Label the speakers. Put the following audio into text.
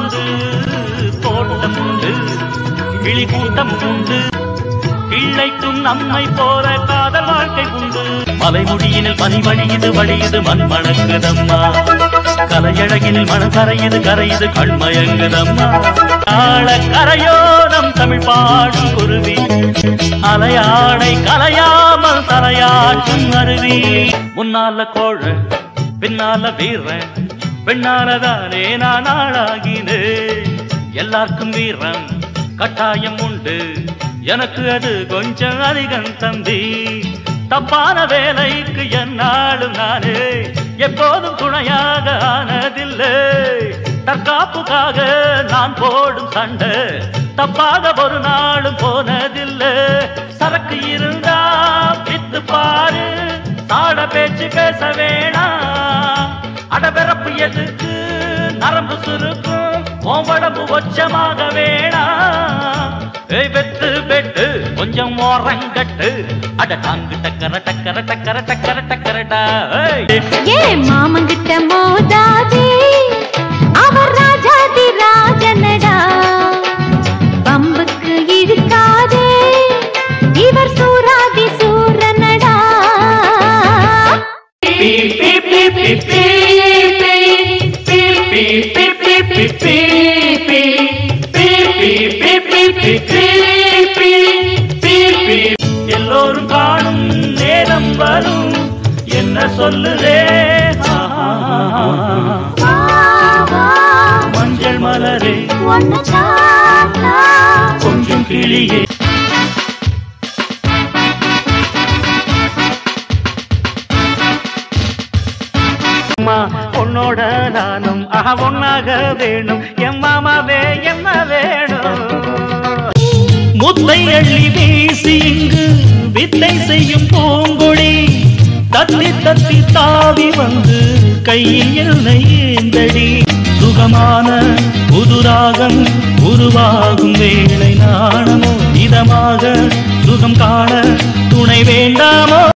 Speaker 1: உண்டு தோட்டம் உண்டு கிளி கூட்டம் உண்டு பிள்ளைக்கும் நம்மை போல காதல் வாழ்க்கை உண்டு மலைமுடியினில் பனி வழியுது வழியுது மண் மணக்குதம்மா கலையழகினில் மனம் கரையுது கரையுது கண்மயங்குதம்மா ஆழ கரையோரம் தமிழ் பாடும் குருவி அலையாடை கலையாமல் தலையாட்டும் அருவி முன்னால கோழ பின்னால வீரன் பெண்ணாலதானே நான் ஆளாகினேன் எல்லாருக்கும் வீரம் கட்டாயம் உண்டு எனக்கு அது கொஞ்சம் அதிகம் தம்பி தப்பான வேலைக்கு என்னாலும் நானே எப்போதும் துணையாக ஆனதில்லை தற்காப்புக்காக நான் போடும் சண்டை தப்பாக ஒரு நாளும் போனதில்லை சரக்கு இருந்தா வித்து பாரு தாட பேச்சு பேச வேணாம் அடபிறப்பு எதுக்கு நரம்பு சுருக்கும் உன் உடம்பு ஒச்சமாக வேணாம் ஏய் வெட்டு வெட்டு கொஞ்சம் ஓரங்கட்டு அட டாங்கு டக்கர டக்கர டக்கர டக்கர டக்கரடா ஏய்
Speaker 2: ஏ மாமங்கிட்ட மோதாதே அவர் ராஜாதி ராஜனடா பம்புக்கு இழுக்காதே இவர் சூராதி சூரனடா
Speaker 1: எல்லோரும் காணும் நேரம் வரும் என்ன சொல்லுதே
Speaker 2: வா, வா,
Speaker 1: மஞ்சள் மலரே
Speaker 2: ஒன்னு தாத்தா.
Speaker 1: கொஞ்சம் கிளியே அம்மா உன்னோட நானும் ஆஹா ஒன்னாக வேணும் என் மாமாவே என்ன வேணும் முத்தை அள்ளி வீசி இங்கு வித்தை செய்யும் பூங்கொடி தத்தி தத்தி தாவி வந்து கையில் என்னை ஏந்தடி சுகமான புதுராகம் உருவாகும் வேளை நாணமோ இதமாக சுகம் காண துணை வேண்டாமோ